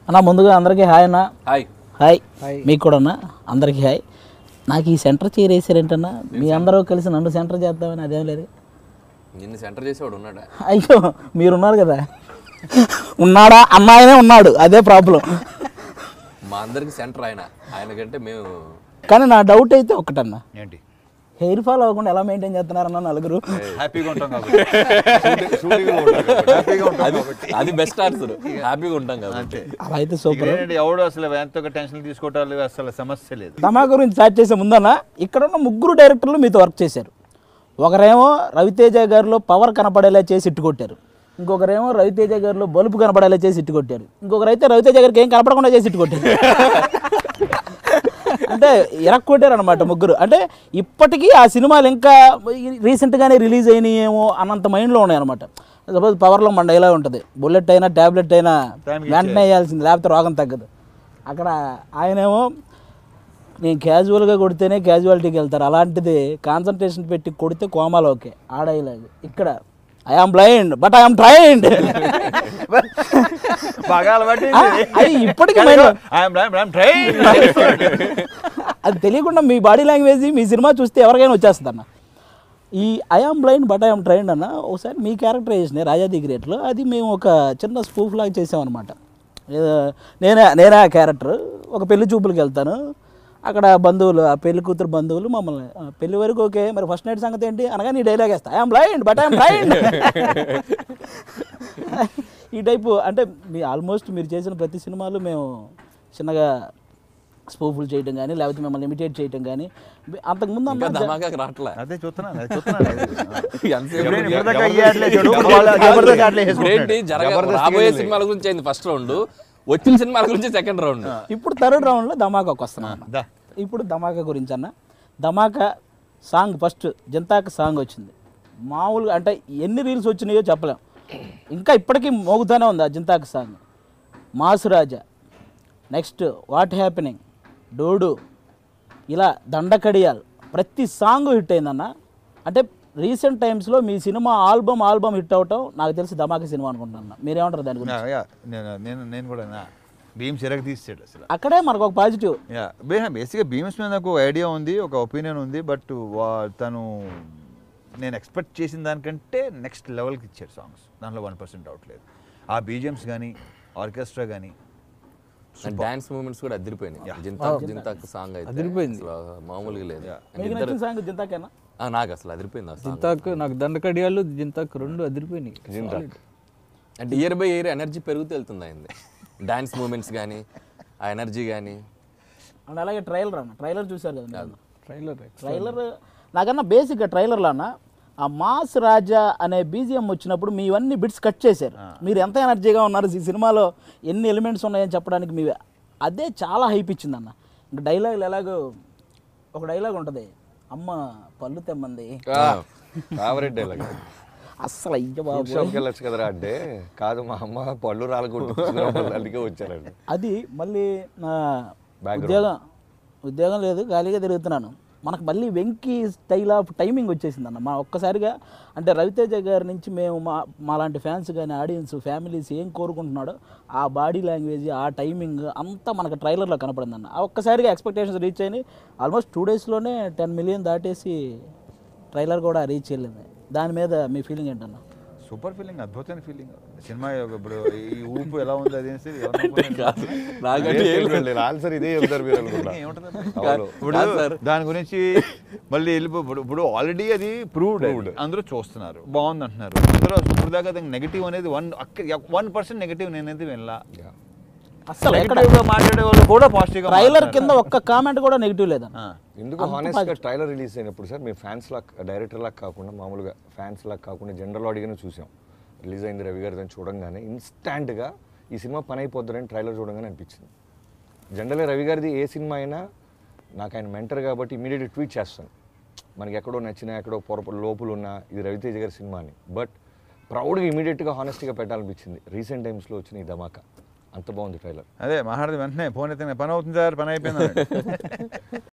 అన్న ముందుగా అందరికీ హాయ్ అన్న హాయ్ హాయ్ మీకు కూడా అన్న అందరికీ హాయ్ నాకు ఈ సెంటర్ చైర్ వేసారేంటన్నా మీ అందరూ కలిసి నన్ను సెంటర్ చేద్దామని అదేం లేదు నిన్ను సెంటర్ చేసేవాడు ఉన్నాడా అయ్యో మీరున్నారు కదా ఉన్నాడా అమ్మాయినే ఉన్నాడు అదే ప్రాబ్లం మా అందరికి సెంటర్ ఆయన ఆయన కంటే మేము కానీ నా డౌట్ అయితే ఒకటన్నా ఏంటి హెయిర్ ఫాల్ అవ్వకుండా ఎలా మెయింటైన్ చేస్తున్నారన్న నలుగురు హ్యాపీగా ఉంటాం కాబట్టి షూటింగ్లో ఉంటాం కాబట్టి. హ్యాపీగా ఉంటాం అది కాబట్టి అది బెస్ట్ ఆన్సర్ హ్యాపీగా ఉంటాం కాబట్టి అలా అయితే సూపర్ ఏంటంటే ఎవడు అసలు ఎంతో టెన్షన్ తీసుకోవటాలు అసలు సమస్య లేదు దమా గురించి స్టార్ట్ చేసే ముందన్న ఇక్కడ ఉన్న ముగ్గురు డైరెక్టర్లు మీతో వర్క్ చేశారు ఒకరేమో రవితేజ గారిలో పవర్ కనపడేలా చేసి ఇట్టు కొట్టారు ఇంకొకరేమో రవితేజ గారిలో బలుపు కనపడేలా చేసి ఇట్టు కొట్టారు ఇంకొకరు అయితే రవితేజ గారికి ఏం కనపడకుండా చేసి ఇట్టు కొట్టారు అంటే ఎరక్కొట్టారు అనమాట ముగ్గురు అంటే ఇప్పటికీ ఆ సినిమాలు ఇంకా రీసెంట్గానే రిలీజ్ అయినాయేమో అన్నంత మైండ్లో ఉన్నాయన్నమాట సపోజ్ పవర్లో మన డైలాగ్ ఉంటుంది బుల్లెట్ అయినా ట్యాబ్లెట్ అయినా Time కి వెంటనే వేయాల్సింది లేకపోతే రోగం తగ్గదు అక్కడ ఆయనేమో నేను క్యాజువల్గా కొడితేనే క్యాజువాలిటీకి వెళ్తారు అలాంటిది కాన్సన్ట్రేషన్ పెట్టి కొడితే కోమాలో ఓకే ఆ డైలాగ్ ఇక్కడ I am blind but I am trained బాగా అలవాటు అది ఇప్పటికీ మైండ్ అది తెలియకుండా మీ బాడీ లాంగ్వేజ్ మీ సినిమా చూస్తే ఎవరికైనా వచ్చేస్తుంది అన్న ఈ I am blind but I am trained అన్న ఒకసారి మీ క్యారెక్టరైజేషన్ రాజాది గ్రేట్లో అది మేము ఒక చిన్న స్పూఫ్ లాగా చేసామన్నమాట ఏదో నేనే నేనే ఆ క్యారెక్టర్ ఒక పెళ్లి చూపులకు వెళ్తాను అక్కడ బంధువులు ఆ పెళ్లి కూతురు బంధువులు మమ్మల్ని "ఆ, పెళ్లి వరకు ఓకే మరి ఫస్ట్ నైట్ సంగతి ఏంటి అనగా నీ డైలాగ్ వేస్తా I am blind but I am trained ఈ టైపు అంటే మీ ఆల్మోస్ట్ మీరు చేసిన ప్రతి సినిమాలు మేము చిన్నగా స్పూఫుల్ చేయడం కానీ లేకపోతే మిమ్మల్ని ఇమిటేట్ చేయడం కానీ అంతకుముందు ఇంకా అన్న ధమాకాకి రావట్లే అదే చూస్తున్నాను అదే చూస్తున్నాను ఎంతసేపు ఎప్పుడైనా ఇప్పటిదాకా ఈ ఆటలే చూడు, వాళ్ళ- జబర్దస్త్ ఆటలే వేసుకుంటున్నాడు. ఏంటి జరగ రాబోయే సినిమాల గురించి అయింది ఫస్ట్ రౌండ్ వచ్చిన సినిమాల గురించి సెకండ్ రౌండ్ ఇప్పుడు థర్డ్ రౌండ్లో ధమాకాకు వస్తున్నాం అన్న. దా. ఇప్పుడు ధమాకా గురించి అన్న Dhamaka song first Jinthaak song వచ్చింది మామూలుగా అంటే ఎన్ని రీల్స్ వచ్చినాయో చెప్పలేం ఇంకా ఇప్పటికీ మోగుతూనే ఉంది ఆ Jinthaak song mass Raja next what happening డోడు ఇలా దండకడియాల్ ప్రతి సాంగ్ హిట్ అయిందన్న అంటే రీసెంట్ టైమ్స్లో మీ సినిమా ఆల్బమ్ ఆల్బమ్ హిట్ అవటం నాకు తెలిసి ధమాకా సినిమా అనుకుంటున్నా మీరేమంటారు దాని గురించి యా, యా, నేను- నేను నేను కూడా నా భీమ్ చిరగ తీసాడు అసలు అక్కడే మనకు ఒక పాజిటివ్ యా బేసిక్గా భీమ్స్ మీద నాకు ఐడియా ఉంది ఒక ఒపీనియన్ ఉంది బట్ తను నేను ఎక్స్పెక్ట్ చేసిన దానికంటే నెక్స్ట్ లెవెల్కి ఇచ్చాడు సాంగ్స్ దాంట్లో వన్ పర్సెంట్ డౌట్ లేదు ఆ బీజిఎమ్స్ కానీ ఆర్కెస్ట్రా కానీ డాన్స్ మూమెంట్స్ కూడా అదిరిపోయినాయి జింతాక్ జింతాక్ సాంగ్ అయితే అదిరిపోయింది మామూలుగా లేదు And మీకు ఇద్దరు నచ్చిన సాంగ్ జింతాకేనా ఆ, నాకు అసలు అదిరిపోయింది ఆ సాంగ్ జింతాక్ నాకు దండకడియాలు జింతాక్ రెండు అదిరిపోయినాయి అంటే ఇయర్ బై ఇయర్ ఎనర్జీ పెరుగుతూ వెళ్తుంది అయింది డాన్స్ మూమెంట్స్ కానీ ఆ ఎనర్జీ కానీ అండ్ అలాగే ట్రైలర్ అన్న ట్రైలర్ చూశారు కదా మీరు? ట్రైలర్ ట్రైలర్ నాకన్నా బేసిక్గా ట్రైలర్లో అన్న ఆ మాస్ రాజా అనే బీజిఎం వచ్చినప్పుడు మీ ఇవన్నీ బిట్స్ కట్ చేశారు మీరు ఎంత ఎనర్జీగా ఉన్నారు ఈ సినిమాలో ఎన్ని ఎలిమెంట్స్ ఉన్నాయని చెప్పడానికి మీ అదే చాలా హైప్ ఇచ్చింది అన్న ఇంకా డైలాగులు ఎలాగో ఒక డైలాగ్ ఉంటుంది అమ్మ పళ్ళు తెమ్మంది ఫేవరెట్ డైలాగ్ అస్సలు అయ్య బాబు ఫ్రూట్ షాప్కి వెళ్ళొచ్చు కదరా అంటే కాదు మా అమ్మ పళ్ళు రాలగొట్టు అందుకే వచ్చారండి అది మళ్ళీ నా ఉద్యోగం ఉద్యోగం లేదు ఖాళీగా తిరుగుతున్నాను మనకు మళ్ళీ వెంకీ స్టైల్ ఆఫ్ టైమింగ్ వచ్చేసింది అన్న మా ఒక్కసారిగా అంటే రవితేజ గారి నుంచి మేము మా మా లాంటి ఫ్యాన్స్ కానీ ఆడియన్స్ ఫ్యామిలీస్ ఏం కోరుకుంటున్నాడో ఆ బాడీ లాంగ్వేజ్ ఆ టైమింగ్ అంతా మనకు ట్రైలర్లో కనపడింది అన్న ఆ ఒక్కసారిగా ఎక్స్పెక్టేషన్స్ రీచ్ అయినాయి ఆల్మోస్ట్ టూ డేస్లోనే టెన్ మిలియన్ దాటేసి ట్రైలర్ కూడా రీచ్ వెళ్ళింది దాని మీద మీ ఫీలింగ్ ఏంటన్నా సూపర్ ఫీలింగ్ అద్భుతమైన ఫీలింగ్ సినిమా యొక్క ఇప్పుడు ఈ ఊపు ఎలా ఉంది అది అనేసి ఎవరు నాకంటే ఆన్సర్ ఇదే చెప్తారు మీరు అనుకుంటా ఏముంటుంది అవును. ఇప్పుడు దాని గురించి మళ్ళీ వెళ్ళిపో ఇప్పుడు ఇప్పుడు ఆల్రెడీ అది ప్రూవ్డ్ అందరూ చూస్తున్నారు బాగుంది అంటున్నారు అందరూ ఇప్పుడు దాకా నెగిటివ్ అనేది వన్ వన్ పర్సెంట్ నెగిటివ్ నేనైతే వినలా అస్సలు ఎక్కడ నెగిటివ్ గా మాట్లాడే వాళ్ళు కూడా పాజిటివ్ గా ట్రైలర్ కింద ఒక్క కామెంట్ కూడా నెగిటివ్ లేదన్న ఆ. ఎందుకు హానెస్ట్ గా ట్రైలర్ రిలీజ్ అయినప్పుడు సార్ మేము ఫ్యాన్స్ లా డైరెక్టర్ లా కాకుండా మామూలుగా ఫ్యాన్స్ లా కాకుండా జనరల్ ఆడియన్స్ చూసాం రిలీజ్ అయింది రవి గారి చూడంగానే ఇన్స్టాంట్ గా ఈ సినిమా పని అయిపోద్దని ట్రైలర్ చూడంగానే అనిపించింది జనరల్గా రవి గారిది ఏ సినిమా అయినా నాకు ఆయన మెంటర్ కాబట్టి ఇమీడియట్ ట్వీట్ చేస్తాను మనకి ఎక్కడో నచ్చినా ఎక్కడో పొరప లోపులు ఉన్నా ఇది రవితేజ గారి సినిమా అని బట్ ప్రౌడ్గా ఇమీడియట్గా హానెస్ట్గా పెట్టాలనిపించింది రీసెంట్ టైమ్స్లో వచ్చిన ఈ ధమాకా అంత బాగుంది ట్రైలర్ అదే మాట్లాడితే వెంటనే ఫోన్ అయితే పని అవుతుంది సార్ పని అయిపోయింది అన్నాడు.